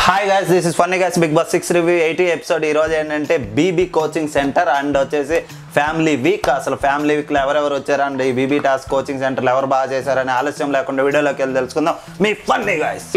hi guys this is funny guys big boss six review eighty episode ఈ రోజు ఏంటంటే BB coaching centre and వచ్చేసి family week అసలు family వీక్లో ఎవరెవరు వచ్చారు అండ్ ఈ బీబీ టాస్క్ కోచింగ్ సెంటర్లో ఎవరు బాగా చేశారని ఆలస్యం లేకుండా వీడియోలోకి వెళ్ళి తెలుసుకుందాం మీ ఫన్నీ గాయస్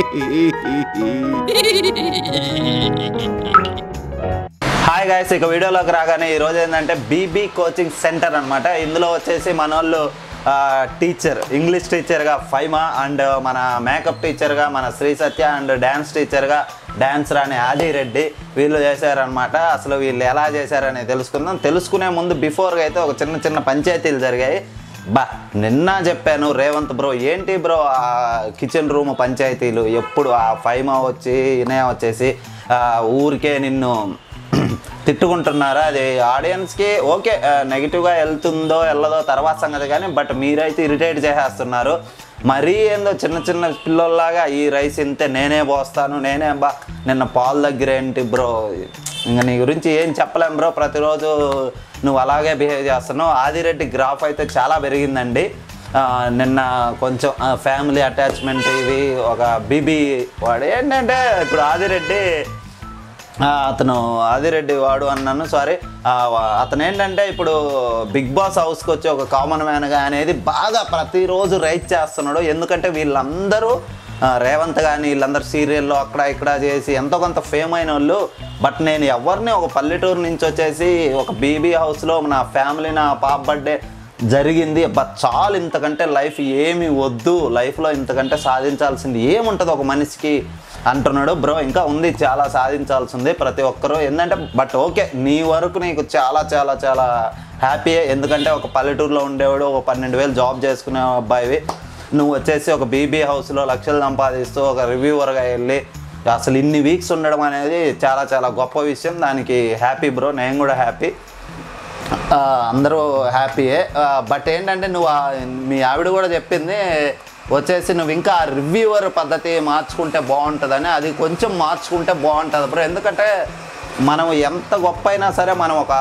హాయ్ గాయస్ ఇక వీడియోలోకి రాగానే ఈ రోజు ఏంటంటే బీబీ కోచింగ్ సెంటర్ అన్నమాట ఇందులో వచ్చేసి మన వాళ్ళు టీచర్ ఇంగ్లీష్ టీచర్గా ఫైమా అండ్ మన మేకప్ టీచర్గా మన శ్రీ సత్య అండ్ డ్యాన్స్ టీచర్గా డ్యాన్స్ రాని ఆదిరెడ్డి వీళ్ళు చేశారనమాట అసలు వీళ్ళు ఎలా చేశారని తెలుసుకుందాం తెలుసుకునే ముందు బిఫోర్గా అయితే ఒక చిన్న చిన్న పంచాయతీలు జరిగాయి బా నిన్న చెప్పాను రేవంత్ బ్రో ఏంటి బ్రో ఆ కిచెన్ రూమ్ పంచాయతీలు ఎప్పుడు ఆ ఫైమా వచ్చి ఇనే వచ్చేసి ఆ, ఊరికే నిన్ను తిట్టుకుంటున్నారా అది ఆడియన్స్కి ఓకే నెగిటివ్గా వెళ్తుందో వెళ్ళదో తర్వాత సంగతి కానీ బట్ మీరైతే ఇరిటేట్ చేసేస్తున్నారు మరీ ఏందో చిన్న చిన్న పిల్లల్లాగా ఈ రైస్ ఇంతే నేనే పోస్తాను నేనే బా నిన్న పాలు దగ్గర ఏంటి బ్రో ఇంకా నీ గురించి ఏం చెప్పలేం బ్రో ప్రతిరోజు నువ్వు అలాగే బిహేవ్ చేస్తున్నావు ఆదిరెడ్డి గ్రాఫ్ అయితే చాలా పెరిగిందండి ఆ, నిన్న కొంచెం ఫ్యామిలీ అటాచ్మెంట్ ఇవి ఒక బీబీ వాడు ఏంటంటే ఇప్పుడు ఆదిరెడ్డి ఆ, అతను ఆదిరెడ్డి వాడు అన్నాను సారీ అతను ఏంటంటే ఇప్పుడు బిగ్ బాస్ హౌస్కి వచ్చి ఒక కామన్ మ్యాన్గా అనేది బాగా ప్రతిరోజు రైట్ చేస్తున్నాడు ఎందుకంటే వీళ్ళందరూ ఆ, రేవంత్ కానీ వీళ్ళందరూ సీరియల్లో అక్కడ ఇక్కడ చేసి ఎంతో కొంత ఫేమ్ అయిన వాళ్ళు బట్ నేను ఎవరిని ఒక పల్లెటూరు నుంచి వచ్చేసి ఒక బీబీ హౌస్లో నా ఫ్యామిలీ నా పాప బర్త్డే జరిగింది బట్ చాలు ఇంతకంటే లైఫ్ ఏమి వద్దు లైఫ్లో ఇంతకంటే సాధించాల్సింది ఏముంటుంది ఒక మనిషికి అంటున్నాడు బ్రో ఇంకా ఉంది చాలా సాధించాల్సింది ప్రతి ఒక్కరూ ఏంటంటే బట్ ఓకే నీ వరకు నీకు చాలా చాలా చాలా హ్యాపీయే ఎందుకంటే ఒక పల్లెటూరులో ఉండేవాడు ఒక పన్నెండు వేలు జాబ్ చేసుకునే అబ్బాయివి నువ్వు వచ్చేసి ఒక బీబీ హౌస్లో లక్షలు సంపాదిస్తూ ఒక రివ్యూవర్గా వెళ్ళి అసలు ఇన్ని వీక్స్ ఉండడం అనేది చాలా చాలా గొప్ప విషయం దానికి హ్యాపీ బ్రో నేను కూడా హ్యాపీ ఆ, అందరూ హ్యాపీయే ఆ, బట్ ఏంటంటే నువ్వు ఆ- మీ ఆవిడ కూడా చెప్పింది వచ్చేసి నువ్వు ఇంకా రివ్యూవర్ పద్ధతి మార్చుకుంటే బాగుంటుందని అది కొంచెం మార్చుకుంటే బాగుంటుంది బ్రో ఎందుకంటే మనం ఎంత గొప్ప అయినా సరే మనం ఒక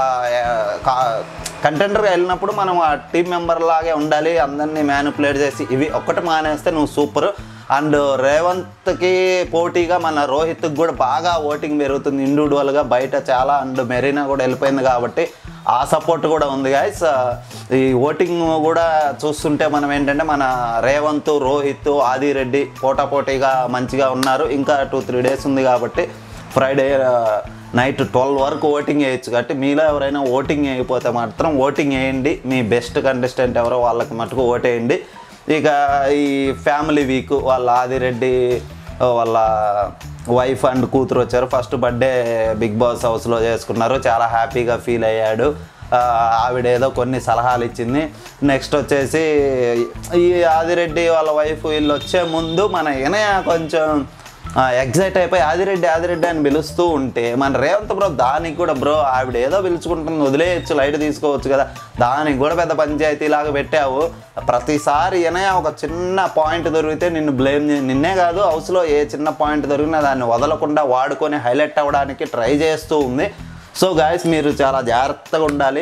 కంటెంటర్గా వెళ్ళినప్పుడు మనం ఆ టీం మెంబర్ లాగే ఉండాలి అందరినీ మ్యానిపులేట్ చేసి ఇవి ఒక్కటి మానేస్తే నువ్వు సూపర్ అండ్ రేవంత్కి పోటీగా మన రోహిత్కి కూడా బాగా ఓటింగ్ పెరుగుతుంది ఇండివిజువల్గా బయట చాలా అండ్ మెరీనా కూడా వెళ్ళిపోయింది కాబట్టి ఆ సపోర్ట్ కూడా ఉంది గాయస్ ఈ ఓటింగ్ కూడా చూస్తుంటే మనం ఏంటంటే మన రేవంత్ రోహిత్ ఆదిరెడ్డి పోటాపోటీగా మంచిగా ఉన్నారు ఇంకా టూ త్రీ డేస్ ఉంది కాబట్టి ఫ్రైడే నైట్ ట్వెల్వ్ వరకు ఓటింగ్ వేయచ్చు కాబట్టి మీలో ఎవరైనా ఓటింగ్ వేయకపోతే మాత్రం ఓటింగ్ వేయండి మీ బెస్ట్ కంటెస్టెంట్ ఎవరో వాళ్ళకి మటుకు ఓటేయండి ఇక ఈ ఫ్యామిలీ వీక్ వాళ్ళ ఆదిరెడ్డి వాళ్ళ వైఫ్ అండ్ కూతురు వచ్చారు ఫస్ట్ బర్త్డే బిగ్ బాస్ హౌస్లో చేసుకున్నారు చాలా హ్యాపీగా ఫీల్ అయ్యాడు ఆ, ఆవిడ ఏదో కొన్ని సలహాలు ఇచ్చింది నెక్స్ట్ వచ్చేసి ఈ ఆదిరెడ్డి వాళ్ళ వైఫ్ వీళ్ళు వచ్చే ముందు మన ఇనయ కొంచెం ఎగ్జైట్ అయిపోయి ఆదిరెడ్డి ఆదిరెడ్డి అని పిలుస్తూ ఉంటే మన రేవంత్ బ్రో దానికి కూడా బ్రో ఆవిడ ఏదో పిలుచుకుంటుంది వదిలేయచ్చు లైట్ తీసుకోవచ్చు కదా దానికి కూడా పెద్ద పంచాయతీ లాగా పెట్టావు ప్రతిసారి ఈయన ఒక చిన్న పాయింట్ దొరికితే నిన్ను బ్లేమ్ నిన్నే కాదు హౌస్లో ఏ చిన్న పాయింట్ దొరికినా దాన్ని వదలకుండా వాడుకొని హైలైట్ అవ్వడానికి ట్రై చేస్తూ ఉంది సో గాయస్ మీరు చాలా జాగ్రత్తగా ఉండాలి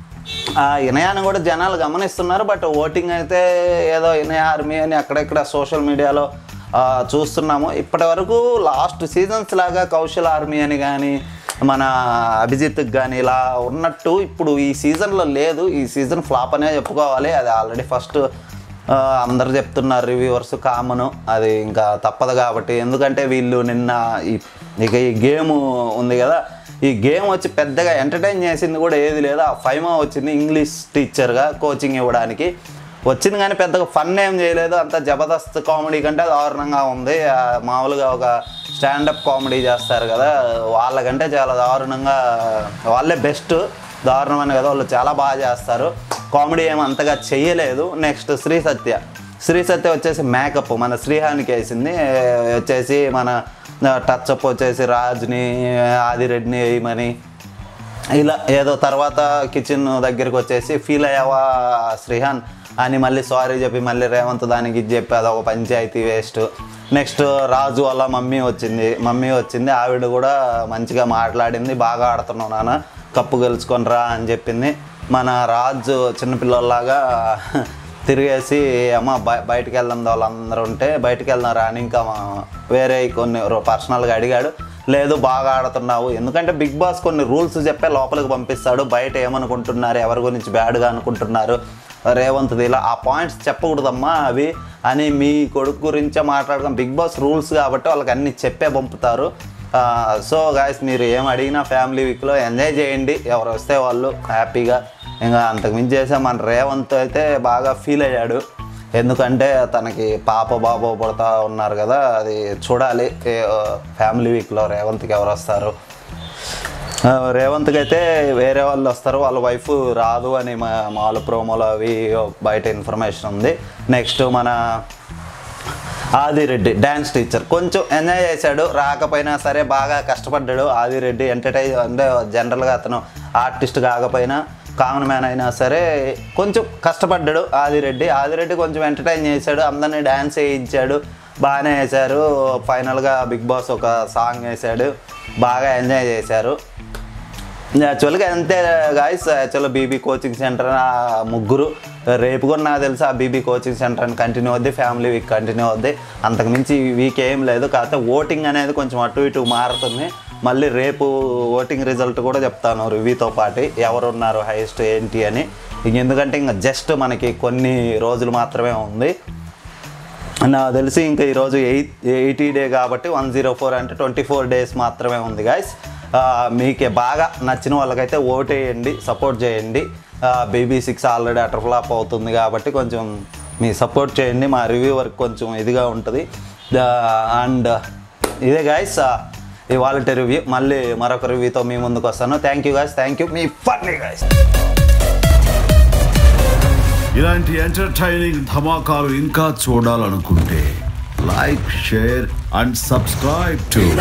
ఆ ఇనయాన్ని కూడా జనాలు గమనిస్తున్నారు బట్ ఓటింగ్ అయితే ఏదో ఇనయ ఆర్మీ అని అక్కడెక్కడ సోషల్ మీడియాలో ఆ, చూస్తున్నాము ఇప్పటి వరకు లాస్ట్ సీజన్స్ లాగా కౌశల్ ఆర్మీ అని కానీ మన అభిజిత్కి కానీ ఇలా ఉన్నట్టు ఇప్పుడు ఈ సీజన్లో లేదు ఈ సీజన్ ఫ్లాప్ అనే చెప్పుకోవాలి అది ఆల్రెడీ ఫస్ట్ ఆ, అందరు చెప్తున్నారు రివ్యూవర్స్ కామను అది ఇంకా తప్పదు కాబట్టి ఎందుకంటే వీళ్ళు నిన్న ఈ ఇక ఈ గేమ్ ఉంది కదా ఈ గేమ్ వచ్చి పెద్దగా ఎంటర్టైన్ చేసింది కూడా ఏది లేదు ఆ ఫైమా వచ్చింది ఇంగ్లీష్ టీచర్గా కోచింగ్ ఇవ్వడానికి వచ్చింది కానీ పెద్దగా ఫన్ ఏం చేయలేదు అంత జబర్దస్త్ కామెడీ కంటే దారుణంగా ఉంది ఆ, మామూలుగా ఒక స్టాండప్ కామెడీ చేస్తారు కదా వాళ్ళకంటే చాలా దారుణంగా వాళ్ళే బెస్ట్ దారుణం అని కదా వాళ్ళు చాలా బాగా చేస్తారు కామెడీ ఏం అంతగా చెయ్యలేదు నెక్స్ట్ శ్రీ సత్య శ్రీ సత్య వచ్చేసి మేకప్ మన శ్రీహానికి వేసింది వచ్చేసి మన టచ్ అప్ వచ్చేసి రాజ్ని ఆదిరెడ్డిని వేయమని ఇలా ఏదో తర్వాత కిచెన్ దగ్గరికి వచ్చేసి ఫీల్ అయ్యావా శ్రీహాన్ అని మళ్ళీ సారీ చెప్పి మళ్ళీ రేవంత్ దానికి ఇది చెప్పి అదొక పంచాయతీ వేస్ట్ నెక్స్ట్ రాజు వాళ్ళ మమ్మీ వచ్చింది మమ్మీ వచ్చింది ఆవిడ కూడా మంచిగా మాట్లాడింది బాగా ఆడుతున్నావు నాన్న కప్పు గెలుచుకొని రా అని చెప్పింది మన రాజు చిన్నపిల్లల్లాగా తిరిగేసి అమ్మ బయ బయటికి వెళ్దాం వాళ్ళందరూ ఉంటే బయటికి వెళ్దాం రాని ఇంకా మా- వేరే కొన్ని పర్సనల్గా అడిగాడు లేదు బాగా ఆడుతున్నావు ఎందుకంటే బిగ్ బాస్ కొన్ని రూల్స్ చెప్పే లోపలికి పంపిస్తాడు బయట ఏమనుకుంటున్నారు ఎవరి గురించి బ్యాడ్గా అనుకుంటున్నారు రేవంత్ ఇలా ఆ పాయింట్స్ చెప్పకూడదమ్మా అవి అని మీ కొడుకు గురించే మాట్లాడదాం బిగ్ బాస్ రూల్స్ కాబట్టి వాళ్ళకి అన్ని చెప్పే పంపుతారు సో గాయస్ మీరు ఏం అడిగినా ఫ్యామిలీ వీక్లో ఎంజాయ్ చేయండి ఎవరు వస్తే వాళ్ళు హ్యాపీగా ఇంకా అంతకు మించి చేసే మన రేవంత్ అయితే బాగా ఫీల్ అయ్యాడు ఎందుకంటే తనకి పాప బాబు పుడతా ఉన్నారు కదా అది చూడాలి ఫ్యామిలీ వీక్లో రేవంత్కి ఎవరు వస్తారు ఆ, రేవంత్కి అయితే వేరే వాళ్ళు వస్తారు వాళ్ళ వైఫ్ రాదు అని మా మామూలు ప్రోమోలో అవి బయట ఇన్ఫర్మేషన్ ఉంది నెక్స్ట్ మన ఆదిరెడ్డి డ్యాన్స్ టీచర్ కొంచెం ఎంజాయ్ చేశాడు రాకపోయినా సరే బాగా కష్టపడ్డాడు ఆదిరెడ్డి ఎంటర్టైన్ అంటే జనరల్గా అతను ఆర్టిస్ట్ కాకపోయినా కామన్ మ్యాన్ అయినా సరే కొంచెం కష్టపడ్డాడు ఆదిరెడ్డి ఆదిరెడ్డి కొంచెం ఎంటర్టైన్ చేశాడు అందరినీ డ్యాన్స్ వేయించాడు బాగానే వేశారు ఫైనల్గా బిగ్ బాస్ ఒక సాంగ్ వేశాడు బాగా ఎంజాయ్ చేశారు యాక్చువల్గా అంతే గాయస్ యాక్చువల్గా బీబీ కోచింగ్ సెంటర్ ఆ ముగ్గురు రేపు కూడా నాకు తెలుసు ఆ బీబీ కోచింగ్ సెంటర్ అని కంటిన్యూ అవుద్ది ఫ్యామిలీ వీక్ కంటిన్యూ అవుద్ది అంతకుమించి ఈ వీక్ ఏం లేదు కాకపోతే ఓటింగ్ అనేది కొంచెం అటు ఇటు మారుతుంది మళ్ళీ రేపు ఓటింగ్ రిజల్ట్ కూడా చెప్తాను రివ్యూతో పాటు ఎవరు ఉన్నారు హైయెస్ట్ ఏంటి అని ఇంక ఎందుకంటే ఇంకా జస్ట్ మనకి కొన్ని రోజులు మాత్రమే ఉంది నాకు తెలిసి ఇంకా ఈరోజు ఎయిట్ ఎయిటీ డే కాబట్టి వన్ జీరో ఫోర్ అంటే ట్వంటీ ఫోర్ డేస్ మాత్రమే ఉంది గాయస్ మీకే బాగా నచ్చిన వాళ్ళకైతే ఓటేయండి సపోర్ట్ చేయండి BB six already utter flop అవుతుంది కాబట్టి కొంచెం మీ సపోర్ట్ చేయండి మా రివ్యూ వర్క్ కొంచెం ఇదిగా ఉంటుంది అండ్ ఇదే గాయస్ ఇవాళ రివ్యూ మళ్ళీ మరొక రివ్యూతో మీ ముందుకు వస్తాను thank you guys thank you మీ ఫన్నీ గాయస్ ఇలాంటి ఎంటర్టైనింగ్ ధమాకాలు ఇంకా చూడాలనుకుంటే like share and subscribe to